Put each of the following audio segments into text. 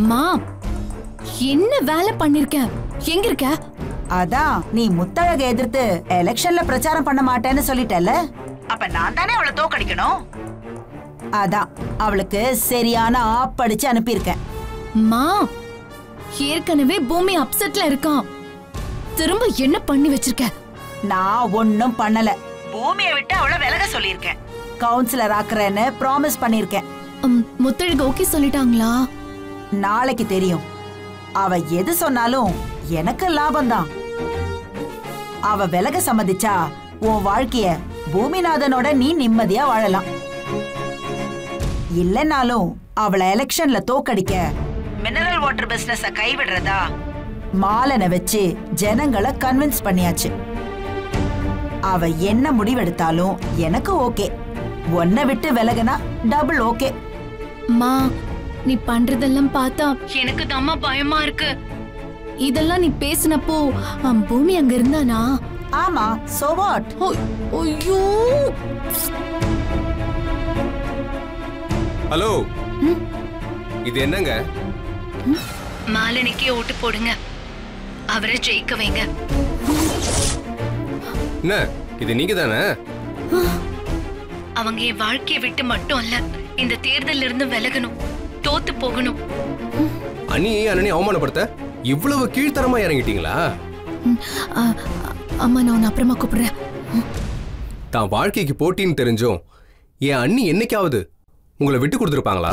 மா என்ன வேலை பண்ணிருக்க எங்க இருக்க அதான் நீ முத்தழக எதிர்த்து எலெக்ஷன்ல பிரச்சாரம் பண்ண மாட்டேன்னு சொல்லிட்டல அப்ப நான் தானே அவளை தோக்கடிக்கணும் அதான் அவளுக்கு சரியான ஆப்படிச்சு அனுப்பியிருக்கேன் மா ஏற்கனவே பூமி அப்செட்ல இருக்கான் திரும்ப என்ன பண்ணி வச்சிருக்க நான் ஒன்னும் பண்ணல பூமியை விட்டு அவளை விலக சொல்லியிருக்கேன் கவுன்சிலர் ஆக்குறேன்னு ப்ராமிஸ் பண்ணியிருக்கேன் ம், முத்தழகு ஓகே சொல்லிட்டாங்களா நாளைக்கு தெரியும் அவ எது சொன்னாலும் எனக்கு லாபம்தான் அவ விலக சம்மதிச்சா உன் வாழ்க்கைய பூமிநாதனோட நீ நிம்மதியா வாழலாம் இல்லைனாலும் அவளை எலெக்ஷன்ல தோக்கடிக்க மினரல் வாட்டர் பிசினஸ கைவிடுறதா மாலனை வச்சு ஜனங்களை கன்வின்ஸ் பண்ணியாச்சு அவ என்ன முடிவெடுத்தாலும் எனக்கு ஓகே உன்னை விட்டு விலகுனா டபுள் ஓகே மா நீ பண்றதெல்லாம் பார்த்தா எனக்கு தாம்மா பயமா இருக்கு இதெல்லாம் நீ பேசினப்போ அம், பூமி அங்க இருந்தானா ஆமா சோ வாட் ஓ- ஐயோ ஹலோ இது என்னங்க மாலினிக்கு ஓட்டு போடுங்க அவரை ஜெயிக்க வைங்க என்ன இது நீங்க தானே அவங்க என் வாழ்க்கையை விட்டு மட்டும் அல்ல இந்த தேர்தல்ல இருந்து விலகணும் தோத்து போகணும் அண்ணி அண்ணனி அவமானப்படுத்த இவ்வளவு கீழ்த்தரமா இறங்கிட்டீங்களா ஆ, அம்மா நான் உன்னை அப்புறமா கூப்பிடுறேன் தான் வாழ்க்கைக்கு போட்டின்னு தெரிஞ்சும் என் அண்ணி என்னைக்காவது உங்களை விட்டு கொடுத்துருப்பாங்களா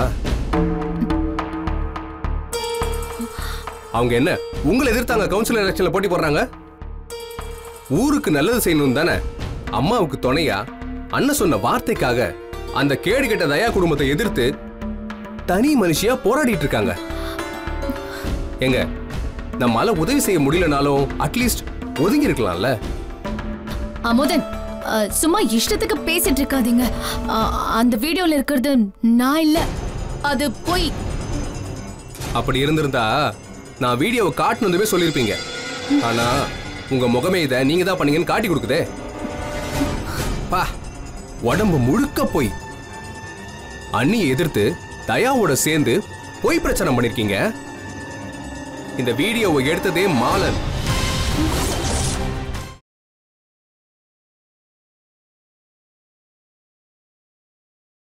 அவங்க என்ன உங்களை எதிர்த்தாங்க கவுன்சிலர் எலெக்ஷன்ல போட்டி போடுறாங்க ஊருக்கு நல்லது செய்யணும் தானே அம்மாவுக்கு துணையா அண்ணன் சொன்ன வார்த்தைக்காக அந்த கேடு கெட்ட தயா குடும்பத்தை எதிர்த்து தனி மனுஷியா போராடிட்டு இருக்காங்க எங்க நம்மால உதவி செய்ய முடியலனாலும் அட்லீஸ்ட் ஒதுங்கி இருக்கலாம்ல அமுதன் ஆ, சும்மா இஷ்டத்துக்கு பேசிட்டு இருக்காதீங்க ஆ, அந்த வீடியோல இருக்கிறது நான் இல்ல அது பொய் அப்படி இருந்திருந்தா நான் வீடியோவை காட்டணுமே சொல்லியிருப்பீங்க ஆனா உங்க முகமே இதை நீங்க தான் பண்ணீங்கன்னு காட்டி கொடுக்குதே பா உடம்பு முழுக்க போய் அண்ணியை எதிர்த்து தயாவோட சேர்ந்து பொய் பிரச்சனை பண்ணிருக்கீங்க இந்த வீடியோவை எடுத்ததே மாலன்